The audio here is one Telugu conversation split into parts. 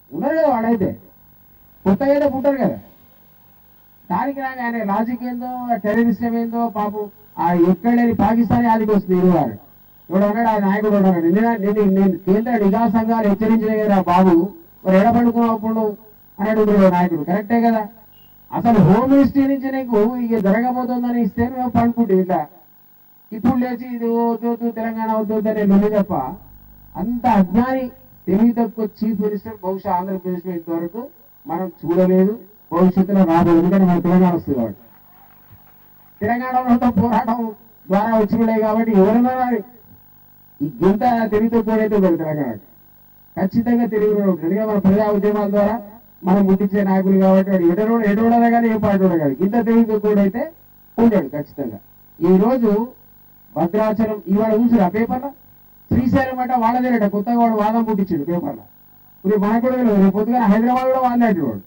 ఉన్నారు కదా వాడైతే కొత్తగా అయితే పుట్టారు కదా దానికి రాగా ఆయన లాజిక్ ఏందో టెర్రరిస్టం ఏందో పాపం ఆ ఎక్కడ లేని పాకిస్తానీ ఆదికి వస్తుంది ఇరు వారు ఇప్పుడు అన్నాడు ఆ నాయకుడు ఉన్నాడు నిన్న నేను నేను కేంద్ర నిఘా సంఘాలు హెచ్చరించిన కదా బాబు మరి ఎడ పండుకున్నప్పుడు అన్నాడు ఇప్పుడు నాయకుడు కరెక్టే కదా అసలు హోమ్ మినిస్ట్రీ నుంచి నీకు ఇక జరగబోతుందని ఇస్తే నువ్వు పండుకుంటే ఇట్లా ఇప్పుడు లేచి ఇది వద్దు వద్దు తెలంగాణ వద్దు వద్దు అనే లొల్లి తప్ప అంత అజ్ఞాని తెలివి తక్కువ చీఫ్ మినిస్టర్ బహుశా ఆంధ్రప్రదేశ్ లో ఇంతవరకు మనం చూడలేదు భవిష్యత్తులో రాబోదు ఎందుకంటే మన తెలంగాణ వస్తుంది కాబట్టి తెలంగాణలో పోరాటం ద్వారా వచ్చినాయి కాబట్టి ఎవరైనా రాని ఈ గింత తెలివితో కూడైతే ఉండదు తెలంగాణ ఖచ్చితంగా తెలివి ఉంటుంది ఎందుకంటే మన ప్రజా ఉద్యమాల ద్వారా మనం ముట్టించే నాయకులు కాబట్టి వాడు ఎడరోడు ఎడోడదా కానీ ఏ పార్టీ కానీ ఇంత తెలివితో కూడైతే ఉండడు ఖచ్చితంగా ఈ రోజు భద్రాచలం ఇవాళ చూసిరా పేపర్లో శ్రీశైలం అంటే వాళ్ళదేనట కొత్తగా వాడు వాదం పుట్టించాడు పేపర్లో ఇప్పుడు మనకు కూడా తెలియదు రేపు పొద్దుగా హైదరాబాద్ కూడా వాడినట్టు వాడు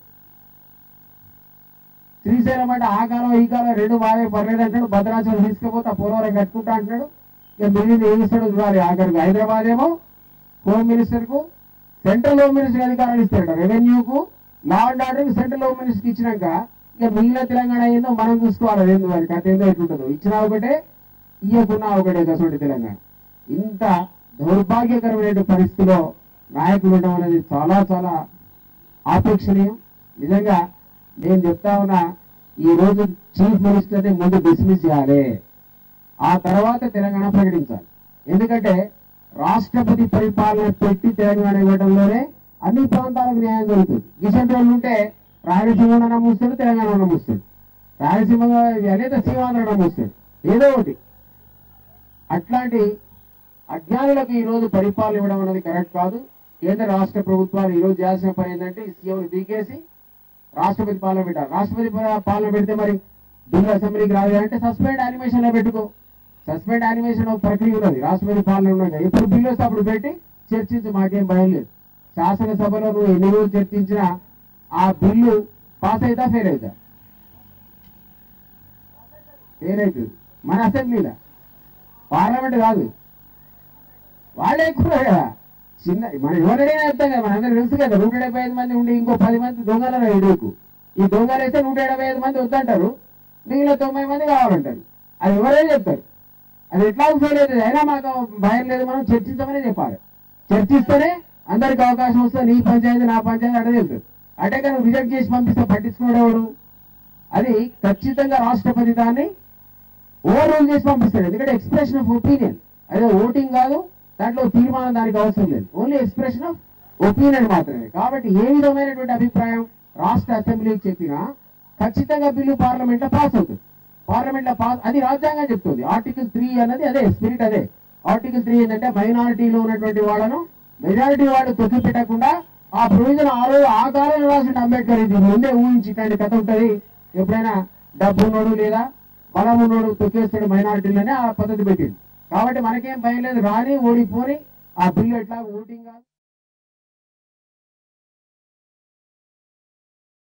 శ్రీశైలం అంటే ఆ కాలం ఈ కాలం రెండు వాడే పర్లేదు అంటాడు భద్రాచలం తీసుకుపోతే ఆ పోలవరం కట్టుకుంటా అంటున్నాడు ఇక మిగిలింది ఏమి ఇస్తాడో చూడాలి ఆఖరికి హైదరాబాద్ ఏమో హోమ్ మినిస్టర్ కు సెంట్రల్ హోమ్ మినిస్టర్ అధికారాలు ఇస్తాడట రెవెన్యూకు law and order central home minister ఇచ్చినాక ఇక మిగిలిన తెలంగాణ ఏందో మనం చూసుకోవాలి అది ఏందో దానికి అదేందో ఎట్లుంటుందో ఇచ్చినా ఒకటే ఇయ్యకున్నా ఒకటే కసోటి తెలంగాణ ఇంత దౌర్భాగ్యకరమైన పరిస్థితిలో నాయకులు ఉండడం అనేది చాలా చాలా ఆపేక్షణీయం నిజంగా నేను చెప్తా ఉన్నా ఈ రోజు చీఫ్ మినిస్టర్ ని ముందు డిస్మిస్ చేయాలి ఆ తర్వాత తెలంగాణ ప్రకటించాలి ఎందుకంటే రాష్ట్రపతి పరిపాలన పెట్టి తెలంగాణ ఇవ్వడంలోనే అన్ని ప్రాంతాలకు న్యాయం జరుగుతుంది ఇటువంటి వాళ్ళు ఉంటే రాయలసీమ నమ్ముస్తాడు తెలంగాణ నమ్ముస్తాడు రాయలసీమ లేదా సీమాంధ్ర నమ్ముస్తాడు ఏదో ఒకటి అట్లాంటి అజ్ఞానులకు ఈ రోజు పరిపాలన ఇవ్వడం అనేది కరెక్ట్ కాదు కేంద్ర రాష్ట్ర ప్రభుత్వాలు ఈ రోజు చేయాల్సిన పని ఏంటంటే ఈ సీఎం దిగేసి రాష్ట్రపతి పాలన పెట్టాలి రాష్ట్రపతి పా- పాలన పెడితే మరి బిల్లు అసెంబ్లీకి రాదు అంటే సస్పెండ్ యానిమేషన్ లో పెట్టుకో సస్పెండ్ యానిమేషన్ ఒక ప్రక్రియ ఉన్నది రాష్ట్రపతి పాలన ఉన్నది ఎప్పుడు బిల్లు వస్తే అప్పుడు పెట్టి చర్చించి మాకేం భయం లేదు శాసనసభలో నువ్వు ఎన్ని రోజులు చర్చించినా ఆ బిల్లు పాస్ అవుతా ఫెయిల్ అవుతా ఫెయిల్ అవుతుంది మన అసెంబ్లీలో పార్లమెంట్ కాదు వాళ్ళే ఎక్కువ కదా చిన్న మనం ఎవరైనా చెప్తాం కదా మనందరూ తెలుసు కదా నూట డెబ్బై ఐదు మంది ఉండి ఇంకో పది మంది దొంగల ఎడుకు ఈ దొంగలు వేస్తే నూట ఎనభై ఐదు మంది వద్దంటారు మిగిలిన తొంభై మంది కావాలంటారు అది ఎవరైనా చెప్తారు అది ఎట్లా ఫెయిల్ అవుతుంది అయినా మాకు భయం లేదు మనం చర్చించమని చెప్పాలి చర్చిస్తేనే అందరికి అవకాశం వస్తే నీ పంచాయతీ నా పంచాయతీ అడే చెప్తారు అంటే కానీ రిజెక్ట్ చేసి పంపిస్తే పట్టించుకునేవాడు అది ఖచ్చితంగా రాష్ట్రపతి దాన్ని ఓవర్ రూల్ చేసి పంపిస్తాడు ఎందుకంటే ఎక్స్ప్రెషన్ ఆఫ్ ఒపీనియన్ అదే ఓటింగ్ కాదు దాంట్లో తీర్మానం దానికి అవసరం లేదు ఓన్లీ ఎక్స్ప్రెషన్ ఆఫ్ ఒపీనియన్ మాత్రమే కాబట్టి ఏ విధమైనటువంటి అభిప్రాయం రాష్ట్ర అసెంబ్లీకి చెప్పినా ఖచ్చితంగా బిల్లు పార్లమెంట్ లో పాస్ అవుతుంది పార్లమెంట్ లో పాస్ అది రాజ్యాంగం చెప్తుంది ఆర్టికల్ త్రీ అన్నది అదే స్పిరిట్ అదే ఆర్టికల్ త్రీ ఏంటంటే మైనారిటీలో ఉన్నటువంటి వాళ్ళను మెజారిటీ వాళ్ళు తొక్కి పెట్టకుండా ఆ ప్రొవిజన్ ఆ రోజు ఆ కాలంలో రాసిన అంబేద్కర్ ఇది ముందే ఊహించి ఇట్లాంటి కథ ఉంటది ఎప్పుడైనా డబ్బు ఉన్నోడు లేదా బలం ఉన్నోడు తొక్కేస్తాడు మైనారిటీలోనే ఆ పద్ధతి పెట్టింది కాబట్టి మనకేం భయం లేదు రాని ఓడిపోని ఆ బిల్లు ఎట్లా ఓటింగ్ కాదు